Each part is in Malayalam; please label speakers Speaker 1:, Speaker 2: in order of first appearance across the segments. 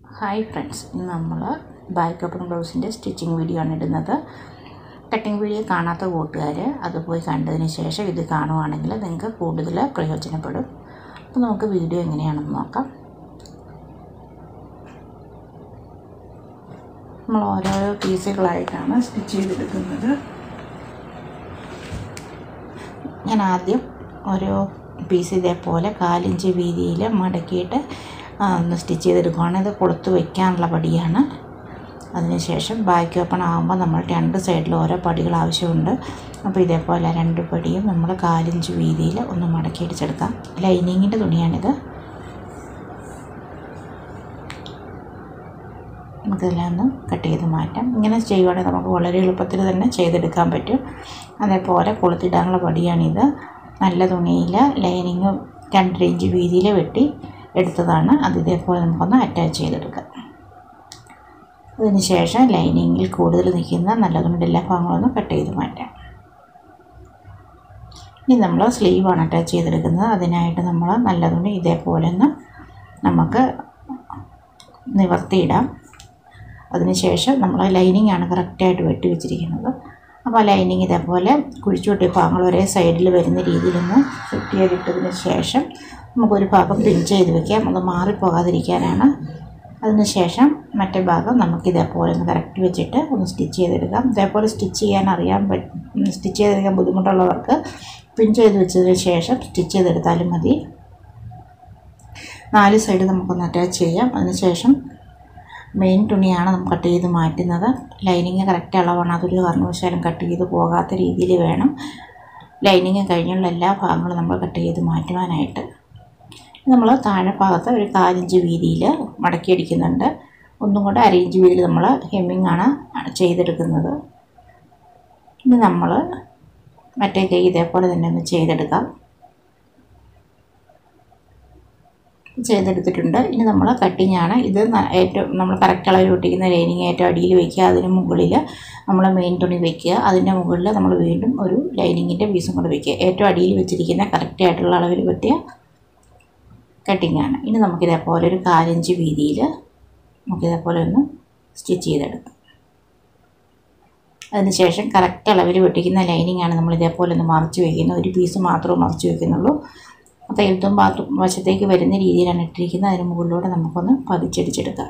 Speaker 1: ഹായ് ഫ്രണ്ട്സ് ഇന്ന് നമ്മൾ ബാക്ക് ഓപ്പൺ ബ്ലൗസിൻ്റെ സ്റ്റിച്ചിങ് വീഡിയോ ആണ് ഇടുന്നത് കട്ടിങ് വീഡിയോ കാണാത്ത കൂട്ടുകാർ അത് പോയി കണ്ടതിന് ശേഷം ഇത് കാണുവാണെങ്കിൽ നിങ്ങൾക്ക് കൂടുതൽ പ്രയോജനപ്പെടും അപ്പോൾ നമുക്ക് വീഡിയോ എങ്ങനെയാണെന്ന് നോക്കാം നമ്മൾ ഓരോരോ പീസുകളായിട്ടാണ് സ്റ്റിച്ച് ചെയ്തെടുക്കുന്നത് ഞാൻ ആദ്യം ഓരോ പീസ് ഇതേപോലെ കാലിഞ്ച് വീതിയിൽ മടക്കിയിട്ട് ഒന്ന് സ്റ്റിച്ച് ചെയ്തെടുക്കുകയാണ് ഇത് കൊടുത്ത് വയ്ക്കാനുള്ള പടിയാണ് അതിനുശേഷം ബാക്ക് ഓപ്പൺ ആകുമ്പോൾ നമ്മൾ രണ്ട് സൈഡിൽ ഓരോ പടികൾ ആവശ്യമുണ്ട് അപ്പോൾ ഇതേപോലെ രണ്ട് പടിയും നമ്മൾ കാലിഞ്ച് വീതിയിൽ ഒന്ന് മടക്കി അടിച്ചെടുക്കാം ലൈനിങ്ങിൻ്റെ തുണിയാണിത് നമുക്കിതെല്ലാം ഒന്ന് കട്ട് ചെയ്ത് മാറ്റാം ഇങ്ങനെ ചെയ്യുവാണെങ്കിൽ നമുക്ക് വളരെ എളുപ്പത്തിൽ തന്നെ ചെയ്തെടുക്കാൻ പറ്റും അതേപോലെ കൊളുത്തിടാനുള്ള പടിയാണിത് നല്ല തുണിയിൽ ലൈനിങ് രണ്ടര ഇഞ്ച് വീതിയിൽ വെട്ടി എടുത്തതാണ് അത് ഇതേപോലെ നമുക്കൊന്ന് അറ്റാച്ച് ചെയ്തെടുക്കാം അതിന് ശേഷം ലൈനിങ്ങിൽ കൂടുതൽ നിൽക്കുന്ന നല്ല തുണിയുടെ എല്ലാ ഭാഗങ്ങളൊന്ന് കട്ട് ചെയ്ത് മാറ്റാം ഇനി നമ്മൾ സ്ലീവാണ് അറ്റാച്ച് ചെയ്തെടുക്കുന്നത് അതിനായിട്ട് നമ്മൾ നല്ല തുണി ഇതേപോലെ ഒന്ന് നമുക്ക് നിവർത്തിയിടാം അതിനുശേഷം നമ്മൾ ലൈനിങ് ആണ് കറക്റ്റായിട്ട് വെട്ടി വെച്ചിരിക്കുന്നത് അപ്പോൾ ലൈനിങ് ഇതേപോലെ കുഴിച്ചു വെട്ടിയ ഭാഗങ്ങൾ ഒരേ സൈഡിൽ വരുന്ന രീതിയിലൊന്ന് സെറ്റ് ചെയ്തിട്ടതിന് ശേഷം നമുക്കൊരു ഭാഗം പിൻ ചെയ്ത് വെക്കാം അത് മാറിപ്പോകാതിരിക്കാനാണ് അതിനുശേഷം മറ്റേ ഭാഗം നമുക്ക് ഇതേപോലെ ഒന്ന് കറക്റ്റ് വെച്ചിട്ട് ഒന്ന് സ്റ്റിച്ച് ചെയ്തെടുക്കാം ഇതേപോലെ സ്റ്റിച്ച് ചെയ്യാൻ അറിയാൻ പറ്റും സ്റ്റിച്ച് ചെയ്തെടുക്കാൻ ബുദ്ധിമുട്ടുള്ളവർക്ക് പിൻ ചെയ്ത് വെച്ചതിന് ശേഷം സ്റ്റിച്ച് ചെയ്തെടുത്താലും മതി നാല് സൈഡ് നമുക്കൊന്ന് അറ്റാച്ച് ചെയ്യാം അതിനുശേഷം മെയിൻ തുണിയാണ് നമ്മൾ കട്ട് ചെയ്ത് മാറ്റുന്നത് ലൈനിങ് കറക്റ്റ് അളവാണ് അതൊരു കാരണവശാലും കട്ട് ചെയ്ത് പോകാത്ത രീതിയിൽ വേണം ലൈനിങ് കഴിഞ്ഞുള്ള എല്ലാ ഭാഗങ്ങളും നമ്മൾ കട്ട് ചെയ്ത് മാറ്റുവാനായിട്ട് നമ്മൾ താഴെ ഭാഗത്ത് ഒരു കാലിഞ്ച് വീതിയിൽ മടക്കി അടിക്കുന്നുണ്ട് ഒന്നും കൂടെ അര ഇഞ്ച് വീതിയിൽ നമ്മൾ ഹെമ്മിങ് ആണ് ചെയ്തെടുക്കുന്നത് ഇനി നമ്മൾ മറ്റേ കൈ ഇതേപോലെ തന്നെ ഒന്ന് ചെയ്തെടുക്കാം ചെയ്തെടുത്തിട്ടുണ്ട് ഇനി നമ്മൾ കട്ടിങ് ആണ് ഇത് ഏറ്റവും നമ്മൾ കറക്റ്റ് അളവിൽ ഒട്ടിക്കുന്ന ലൈനിങ് ഏറ്റവും അടിയിൽ വയ്ക്കുക അതിന് മുകളിൽ നമ്മൾ മെയിൻ തുണി വയ്ക്കുക അതിൻ്റെ മുകളിൽ നമ്മൾ വീണ്ടും ഒരു ലൈനിങ്ങിൻ്റെ പീസും കൂടെ വയ്ക്കുക ഏറ്റവും അടിയിൽ വെച്ചിരിക്കുന്ന കറക്റ്റ് ആയിട്ടുള്ള അളവിൽ പറ്റിയ കട്ടിങ് ആണ് ഇനി നമുക്കിതേപോലെ ഒരു കാലഞ്ച് വീതിയിൽ നമുക്കിതേപോലെ ഒന്ന് സ്റ്റിച്ച് ചെയ്തെടുക്കാം അതിനുശേഷം കറക്റ്റ് അളവിൽ വെട്ടിക്കുന്ന ലൈനിങ് ആണ് നമ്മൾ ഇതേപോലെ ഒന്ന് മറിച്ച് വയ്ക്കുന്നത് ഒരു പീസ് മാത്രമേ മറിച്ച് വയ്ക്കുന്നുള്ളൂ തയ്യൽത്തും ബാത്തും വശത്തേക്ക് വരുന്ന രീതിയിലാണ് ഇട്ടിരിക്കുന്നത് അതിന് മുകളിലൂടെ നമുക്കൊന്ന് പതിച്ചടിച്ചെടുക്കാം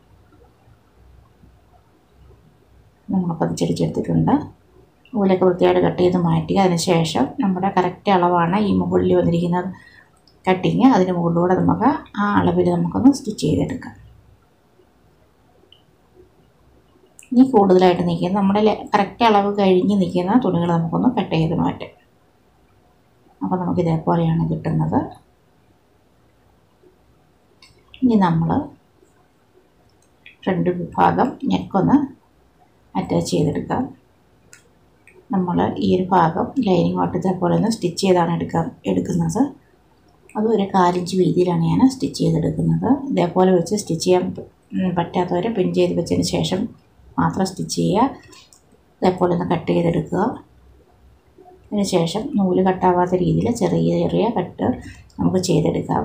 Speaker 1: നമ്മൾ പതിച്ചടിച്ചെടുത്തിട്ടുണ്ട് നൂലൊക്കെ വൃത്തിയായിട്ട് കട്ട് ചെയ്ത് മാറ്റി അതിന് ശേഷം നമ്മുടെ കറക്റ്റ് അളവാണ് ഈ മുകളിൽ വന്നിരിക്കുന്ന കട്ടിങ് അതിന് മുകളിലൂടെ നമുക്ക് ആ അളവിൽ നമുക്കൊന്ന് സ്റ്റിച്ച് ചെയ്തെടുക്കാം ഇനി കൂടുതലായിട്ട് നിൽക്കുന്ന നമ്മുടെ കറക്റ്റ് അളവ് കഴിഞ്ഞ് നിൽക്കുന്ന തുണികൾ നമുക്കൊന്ന് കട്ട് ചെയ്ത് മാറ്റാം അപ്പോൾ നമുക്ക് ഇതേപോലെയാണ് കിട്ടുന്നത് ഇനി നമ്മൾ ഫ്രണ്ട് ഭാഗം നെക്കൊന്ന് അറ്റാച്ച് ചെയ്തെടുക്കാം നമ്മൾ ഈ ഒരു ഭാഗം ലൈനിങ് തൊട്ട് ഇതേപോലെ ഒന്ന് സ്റ്റിച്ച് ചെയ്താണ് എടുക്കാൻ എടുക്കുന്നത് അത് ഒരു കാലിഞ്ച് വീതിയിലാണ് ഞാൻ സ്റ്റിച്ച് ചെയ്തെടുക്കുന്നത് ഇതേപോലെ വെച്ച് സ്റ്റിച്ച് ചെയ്യാൻ പറ്റാത്തവർ പിൻ ചെയ്ത് വെച്ചതിന് ശേഷം മാത്രം സ്റ്റിച്ച് ചെയ്യുക ഇതേപോലെ ഒന്ന് കട്ട് ചെയ്തെടുക്കുക അതിന് ശേഷം നൂല് കട്ടാവാത്ത രീതിയിൽ ചെറിയ ചെറിയ കട്ട് നമുക്ക് ചെയ്തെടുക്കാം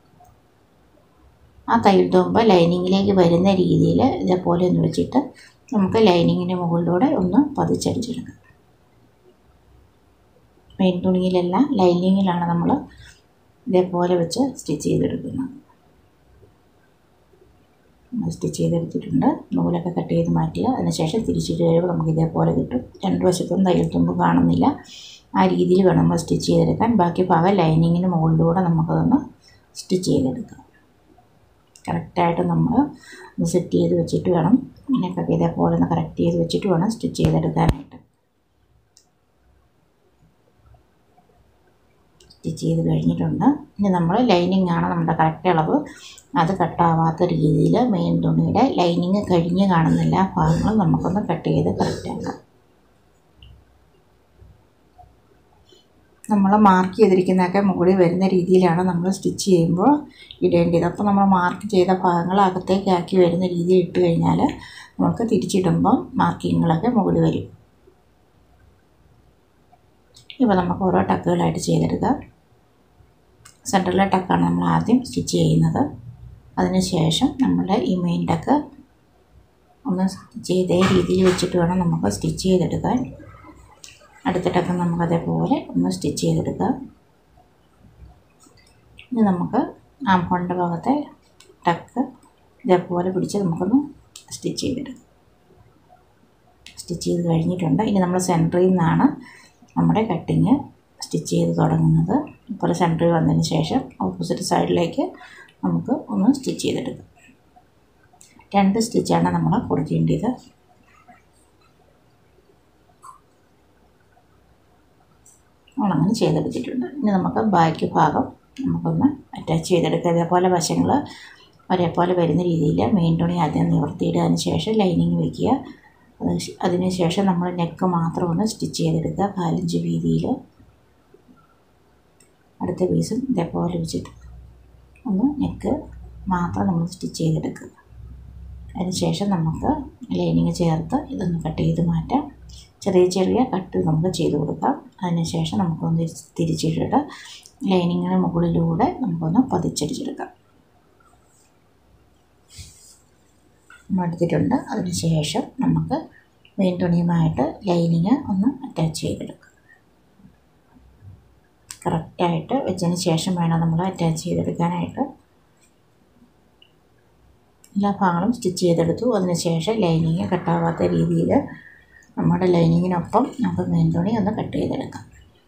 Speaker 1: ആ തയ്യൽ തുമ്പ് ലൈനിങ്ങിലേക്ക് വരുന്ന രീതിയിൽ ഇതേപോലെ ഒന്ന് വെച്ചിട്ട് നമുക്ക് ലൈനിങ്ങിൻ്റെ മുകളിലൂടെ ഒന്ന് പതിച്ചടിച്ചെടുക്കാം മെയിൻ തുണിയിലെല്ലാം ലൈനിങ്ങിലാണ് നമ്മൾ ഇതേപോലെ വെച്ച് സ്റ്റിച്ച് ചെയ്തെടുക്കുന്നത് സ്റ്റിച്ച് ചെയ്തെടുത്തിട്ടുണ്ട് നൂലൊക്കെ കട്ട് ചെയ്ത് മാറ്റുക അതിനുശേഷം തിരിച്ചിട്ട് കഴിയുമ്പോൾ നമുക്ക് ഇതേപോലെ കിട്ടും രണ്ട് വശത്തും തയ്യൽ തുമ്പ് കാണുന്നില്ല ആ രീതിയിൽ വേണം നമ്മൾ സ്റ്റിച്ച് ചെയ്തെടുക്കാൻ ബാക്കി ഭാഗം ലൈനിങ്ങിന് മുകളിലൂടെ നമുക്കതൊന്ന് സ്റ്റിച്ച് ചെയ്തെടുക്കാം കറക്റ്റായിട്ട് നമ്മൾ ഒന്ന് സെറ്റ് ചെയ്ത് വെച്ചിട്ട് വേണം ഇങ്ങനെയൊക്കെ ഇതേപോലെ ഒന്ന് കറക്റ്റ് ചെയ്ത് വെച്ചിട്ട് വേണം സ്റ്റിച്ച് ചെയ്തെടുക്കാനായിട്ട് സ്റ്റിച്ച് ചെയ്ത് കഴിഞ്ഞിട്ടുണ്ട് ഇനി നമ്മൾ ലൈനിങ് ആണ് നമ്മുടെ കറക്റ്റ് അളവ് അത് കട്ടാവാത്ത രീതിയിൽ മെയിൻ തുണിയുടെ ലൈനിങ് കഴിഞ്ഞ് കാണുന്ന എല്ലാ ഭാഗങ്ങളും നമുക്കൊന്ന് കട്ട് ചെയ്ത് കറക്റ്റാക്കാം നമ്മൾ മാർക്ക് ചെയ്തിരിക്കുന്നതൊക്കെ മുകളിൽ വരുന്ന രീതിയിലാണ് നമ്മൾ സ്റ്റിച്ച് ചെയ്യുമ്പോൾ ഇടേണ്ടത് അപ്പോൾ നമ്മൾ മാർക്ക് ചെയ്ത ഭാഗങ്ങൾ അകത്തേക്ക് ആക്കി വരുന്ന രീതിയിൽ ഇട്ട് കഴിഞ്ഞാൽ നമുക്ക് തിരിച്ചിടുമ്പോൾ മാർക്കിങ്ങുകളൊക്കെ മുകളിൽ വരും ഇപ്പോൾ നമുക്ക് ഓരോ ടക്കുകളായിട്ട് ചെയ്തെടുക്കാം സെൻറ്ററിലെ ടക്കാണ് നമ്മൾ ആദ്യം സ്റ്റിച്ച് ചെയ്യുന്നത് അതിനുശേഷം നമ്മൾ ഈ മെയിൻ ടക്ക് ഒന്ന് ചെയ്തേ രീതിയിൽ വെച്ചിട്ട് വേണം നമുക്ക് സ്റ്റിച്ച് ചെയ്തെടുക്കാൻ അടുത്ത ടക്ക് നമുക്ക് അതേപോലെ ഒന്ന് സ്റ്റിച്ച് ചെയ്തെടുക്കാം ഇനി നമുക്ക് ആംഹോളിൻ്റെ ഭാഗത്തെ ടക്ക് ഇതേപോലെ പിടിച്ച് നമുക്കൊന്ന് സ്റ്റിച്ച് ചെയ്തെടുക്കാം സ്റ്റിച്ച് ചെയ്ത് കഴിഞ്ഞിട്ടുണ്ട് ഇനി നമ്മൾ സെൻറ്ററിൽ നിന്നാണ് നമ്മുടെ കട്ടിങ് സ്റ്റിച്ച് ചെയ്ത് തുടങ്ങുന്നത് ഇപ്പോൾ സെൻറ്ററിൽ വന്നതിന് ശേഷം ഓപ്പോസിറ്റ് സൈഡിലേക്ക് നമുക്ക് ഒന്ന് സ്റ്റിച്ച് ചെയ്തെടുക്കാം രണ്ട് സ്റ്റിച്ചാണ് നമ്മൾ കൊടുക്കേണ്ടത് നമ്മളങ്ങനെ ചെയ്തെടുത്തിട്ടുണ്ട് ഇനി നമുക്ക് ബാക്ക് ഭാഗം നമുക്കൊന്ന് അറ്റാച്ച് ചെയ്തെടുക്കുക ഇതേപോലെ വശങ്ങൾ ഒരേപോലെ വരുന്ന രീതിയിൽ മെയിൻ തുണി ആദ്യം നിവർത്തിയിടുന്നതിന് ശേഷം ലൈനിങ് വയ്ക്കുക അതിന് ശേഷം നമ്മൾ നെക്ക് മാത്രം ഒന്ന് സ്റ്റിച്ച് ചെയ്തെടുക്കുക കാലിഞ്ച് വീതിയിൽ അടുത്ത പീസും ഇതേപോലെ വെച്ചിട്ട് ഒന്ന് നെക്ക് മാത്രം നമ്മൾ സ്റ്റിച്ച് ചെയ്തെടുക്കുക അതിന് ശേഷം നമുക്ക് ലൈനിങ് ചേർത്ത് ഇതൊന്ന് കട്ട് ചെയ്ത് മാറ്റാം ചെറിയ ചെറിയ കട്ട് നമുക്ക് ചെയ്ത് കൊടുക്കാം അതിന് ശേഷം നമുക്കൊന്ന് തിരിച്ചിട്ടിട്ട് ലൈനിങ്ങിന് മുകളിലൂടെ നമുക്കൊന്ന് പതിച്ചടിച്ചെടുക്കാം എടുത്തിട്ടുണ്ട് അതിന് ശേഷം നമുക്ക് മെയിൻ തുണിയുമായിട്ട് ലൈനിങ് ഒന്ന് അറ്റാച്ച് ചെയ്തെടുക്കാം കറക്റ്റായിട്ട് വെച്ചതിന് ശേഷം വേണം നമ്മൾ അറ്റാച്ച് ചെയ്തെടുക്കാനായിട്ട് എല്ലാ ഭാഗങ്ങളും സ്റ്റിച്ച് ചെയ്തെടുത്തു അതിന് ശേഷം ലൈനിങ് കട്ടാവാത്ത രീതിയിൽ നമ്മുടെ ലൈനിങ്ങിനൊപ്പം നമുക്ക് മെയിൻ തുണി ഒന്ന് കട്ട് ചെയ്തെടുക്കാം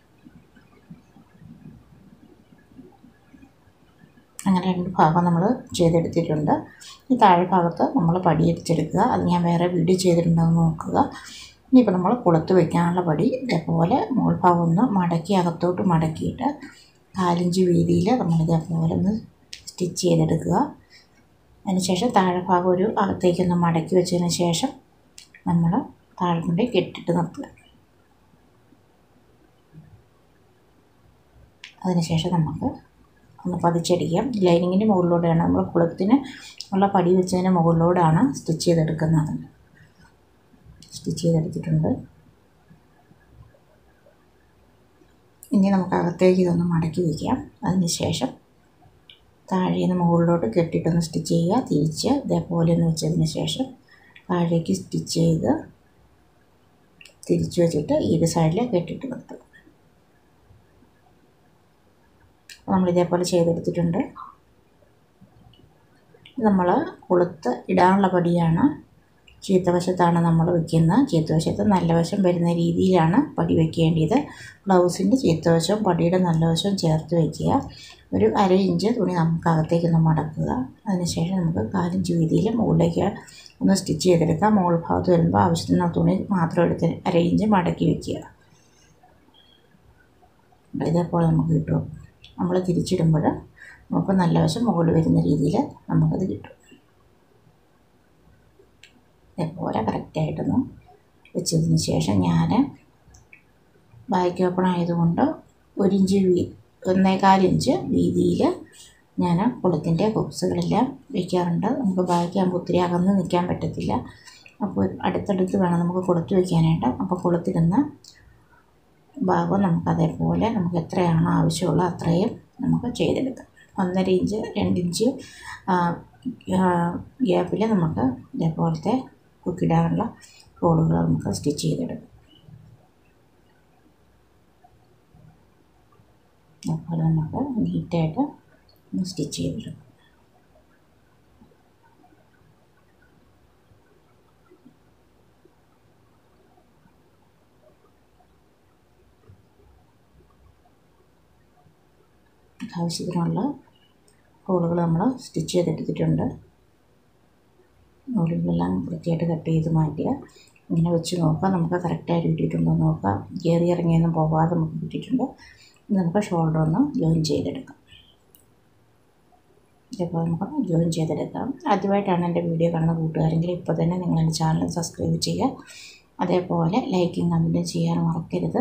Speaker 1: അങ്ങനെ രണ്ട് ഭാഗം നമ്മൾ ചെയ്തെടുത്തിട്ടുണ്ട് ഈ താഴെ ഭാഗത്ത് നമ്മൾ പടിയടിച്ചെടുക്കുക അത് ഞാൻ വേറെ വീഡിയോ ചെയ്തിട്ടുണ്ടെന്ന് നോക്കുക ഇനിയിപ്പോൾ നമ്മൾ കുളത്ത് വയ്ക്കാനുള്ള പടി ഇതേപോലെ മുകൾ ഭാഗം ഒന്ന് മടക്കി അകത്തോട്ട് മടക്കിയിട്ട് കാലിഞ്ച് വീതിയിൽ നമ്മൾ ഇതേപോലെ ഒന്ന് സ്റ്റിച്ച് ചെയ്തെടുക്കുക അതിനുശേഷം താഴെ ഭാഗം ഒരു അകത്തേക്കൊന്ന് മടക്കി വെച്ചതിന് ശേഷം നമ്മൾ താഴെ കൊണ്ട് കെട്ടിട്ട് നിർത്തുക അതിനുശേഷം നമുക്ക് ഒന്ന് പതിച്ചടിക്കാം ലൈനിങ്ങിൻ്റെ മുകളിലൂടെയാണ് നമ്മൾ കുളത്തിന് ഉള്ള പടി വെച്ചതിന് മുകളിലൂടെയാണ് സ്റ്റിച്ച് ചെയ്തെടുക്കുന്നത് സ്റ്റിച്ച് ചെയ്തെടുത്തിട്ടുണ്ട് ഇനി നമുക്ക് അകത്തേക്ക് ഇതൊന്ന് മടക്കി വയ്ക്കാം അതിന് ശേഷം താഴെ നിന്ന് മുകളിലോട്ട് കെട്ടിയിട്ടൊന്ന് സ്റ്റിച്ച് ചെയ്യുക തിരിച്ച് ഇതേപോലെ ഒന്ന് വെച്ചതിന് ശേഷം താഴേക്ക് സ്റ്റിച്ച് ചെയ്ത് തിരിച്ച് വെച്ചിട്ട് ഈ സൈഡിൽ കെട്ടിയിട്ട് നിർത്തുക നമ്മൾ ഇതേപോലെ ചെയ്തെടുത്തിട്ടുണ്ട് നമ്മൾ കൊളുത്ത് ഇടാനുള്ള പടിയാണ് ചീത്തവശത്താണ് നമ്മൾ വയ്ക്കുന്നത് ചീത്തവശത്ത് നല്ല വശം വരുന്ന രീതിയിലാണ് പടി വയ്ക്കേണ്ടത് ബ്ലൗസിൻ്റെ ചീത്തവശവും പടിയുടെ നല്ല വശവും ചേർത്ത് വയ്ക്കുക ഒരു അര ഇഞ്ച് തുണി നമുക്ക് അകത്തേക്കൊന്ന് മടക്കുക അതിനുശേഷം നമുക്ക് കാലിഞ്ച് വീതിയിൽ മുകളിലേക്ക് ഒന്ന് സ്റ്റിച്ച് ചെയ്തെടുക്കാം മുകൾ ഭാഗത്ത് വരുമ്പോൾ ആവശ്യത്തിന് തുണി മാത്രം എടുത്ത് അര ഇഞ്ച് മടക്കി വയ്ക്കുക ഇതേപോലെ നമുക്ക് കിട്ടും നമ്മൾ തിരിച്ചിടുമ്പോൾ നമുക്ക് നല്ല വശം മുകളിൽ വരുന്ന രീതിയിൽ നമുക്കത് കിട്ടും ഇതേപോലെ കറക്റ്റായിട്ടൊന്ന് വെച്ചതിന് ശേഷം ഞാൻ ബാക്ക് ഓപ്പൺ ആയതുകൊണ്ട് ഒരു ഇഞ്ച് വീ ഒന്നേകാൽ ഇഞ്ച് വീതിയിൽ ഞാൻ കുളത്തിൻ്റെ ബോക്സുകളെല്ലാം വയ്ക്കാറുണ്ട് നമുക്ക് ബാക്കിയാകുമ്പോൾ ഒത്തിരി അകന്ന് നിൽക്കാൻ പറ്റത്തില്ല അപ്പോൾ അടുത്തടുത്ത് വേണം നമുക്ക് കുളത്ത് വയ്ക്കാനായിട്ട് അപ്പോൾ കുളത്തിരുന്ന ഭാഗം നമുക്ക് അതേപോലെ നമുക്ക് എത്രയാണോ ആവശ്യമുള്ളത് അത്രയും നമുക്ക് ചെയ്തെടുക്കാം ഒന്നര ഇഞ്ച് രണ്ട് ഇഞ്ച് ഗ്യാപ്പിൽ നമുക്ക് ഇതേപോലത്തെ കുക്കിടാനുള്ള ഹോളുകൾ നമുക്ക് സ്റ്റിച്ച് ചെയ്തെടുക്കാം അതുപോലെ നമുക്ക് നീറ്റായിട്ട് ഒന്ന് സ്റ്റിച്ച് ചെയ്തെടുക്കാം ആവശ്യത്തിനുള്ള ഹോളുകൾ നമ്മൾ സ്റ്റിച്ച് ചെയ്തെടുത്തിട്ടുണ്ട് നൂലുകളെല്ലാം വൃത്തിയായിട്ട് കട്ട് ചെയ്ത് മാറ്റുക ഇങ്ങനെ വെച്ച് നോക്കുക നമുക്ക് കറക്റ്റായിട്ട് കിട്ടിയിട്ടുണ്ടോ നോക്കുക കയറി ഇറങ്ങിയൊന്നും പോകാതെ നമുക്ക് കിട്ടിയിട്ടുണ്ട് ഇനി നമുക്ക് ഷോൾഡർ ഒന്ന് ജോയിൻ ചെയ്തെടുക്കാം ഇതേപോലെ നമുക്ക് ജോയിൻ ചെയ്തെടുക്കാം ആദ്യമായിട്ടാണ് എൻ്റെ വീഡിയോ കാണുന്ന കൂട്ടുകാരെങ്കിൽ ഇപ്പോൾ തന്നെ നിങ്ങൾ എൻ്റെ ചാനൽ സബ്സ്ക്രൈബ് ചെയ്യുക അതേപോലെ ലൈക്കും കമൻറ്റും ചെയ്യാൻ മറക്കരുത്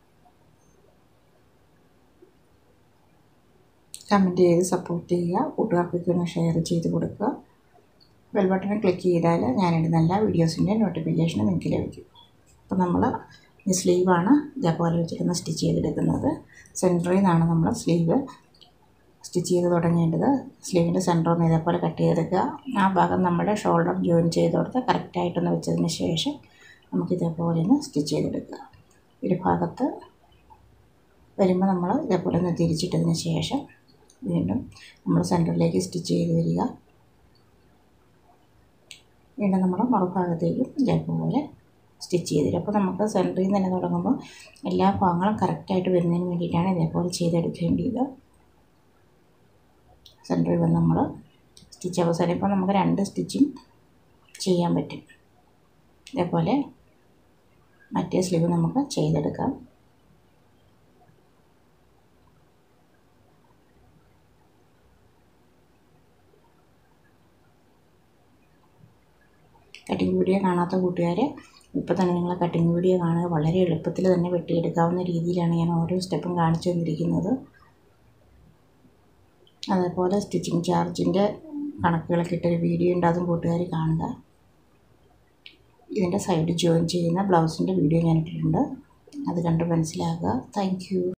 Speaker 1: കമൻറ്റ് ചെയ്ത് സപ്പോർട്ട് ചെയ്യുക കൂട്ടുകാർക്കൊക്കെ ഒന്ന് ഷെയർ ചെയ്ത് കൊടുക്കുക ബെൽ ബട്ടൺ ക്ലിക്ക് ചെയ്താൽ ഞാനിടുന്ന എല്ലാ വീഡിയോസിൻ്റെ നോട്ടിഫിക്കേഷൻ നിങ്ങൾക്ക് ലഭിക്കും അപ്പോൾ നമ്മൾ ഈ സ്ലീവാണ് ഇതേപോലെ വെച്ചിട്ടൊന്ന് സ്റ്റിച്ച് ചെയ്തെടുക്കുന്നത് സെൻറ്ററിൽ നിന്നാണ് നമ്മൾ സ്ലീവ് സ്റ്റിച്ച് ചെയ്ത് തുടങ്ങേണ്ടത് സ്ലീവിൻ്റെ സെൻറ്റർ ഒന്ന് ഇതേപോലെ കട്ട് ചെയ്തെടുക്കുക ആ ഭാഗം നമ്മുടെ ഷോൾഡർ ജോയിൻ ചെയ്ത് കൊടുത്ത് കറക്റ്റായിട്ടൊന്ന് വെച്ചതിന് ശേഷം നമുക്ക് ഇതേപോലെ ഒന്ന് സ്റ്റിച്ച് ചെയ്തെടുക്കുക ഒരു ഭാഗത്ത് വരുമ്പോൾ നമ്മൾ ഇതേപോലെ ഒന്ന് തിരിച്ചിട്ടതിന് ശേഷം വീണ്ടും നമ്മൾ സെൻറ്ററിലേക്ക് സ്റ്റിച്ച് ചെയ്ത് വരിക വീണ്ടും നമ്മൾ മറുഭാഗത്തേക്കും ഇതേപോലെ സ്റ്റിച്ച് ചെയ്ത് തരും അപ്പോൾ നമുക്ക് സെൻറ്ററിൽ നിന്ന് തന്നെ തുടങ്ങുമ്പോൾ എല്ലാ ഭാഗങ്ങളും കറക്റ്റായിട്ട് വരുന്നതിന് വേണ്ടിയിട്ടാണ് ഇതേപോലെ ചെയ്തെടുക്കേണ്ടത് സെൻറ്ററിൽ വന്ന് നമ്മൾ സ്റ്റിച്ച് അവസാനിപ്പോൾ നമുക്ക് രണ്ട് സ്റ്റിച്ചിങ് ചെയ്യാൻ പറ്റും ഇതേപോലെ മറ്റേ സ്ലീവ് നമുക്ക് ചെയ്തെടുക്കാം കട്ടിങ് വീഡിയോ കാണാത്ത കൂട്ടുകാർ ഇപ്പോൾ തന്നെ നിങ്ങൾ കട്ടിങ് വീഡിയോ കാണുക വളരെ എളുപ്പത്തിൽ തന്നെ വെട്ടിയെടുക്കാവുന്ന രീതിയിലാണ് ഞാൻ ഓരോ സ്റ്റെപ്പും കാണിച്ചു തന്നിരിക്കുന്നത് അതേപോലെ സ്റ്റിച്ചിങ് ചാർജിൻ്റെ കണക്കുകളൊക്കെ ഇട്ടൊരു വീഡിയോ ഉണ്ട് അതും കൂട്ടുകാർ കാണുക ഇതിൻ്റെ സൈഡ് ജോയിൻ ചെയ്യുന്ന ബ്ലൗസിൻ്റെ വീഡിയോ ഞാൻ ഇട്ടിട്ടുണ്ട് അത് കണ്ട് മനസ്സിലാക്കുക താങ്ക്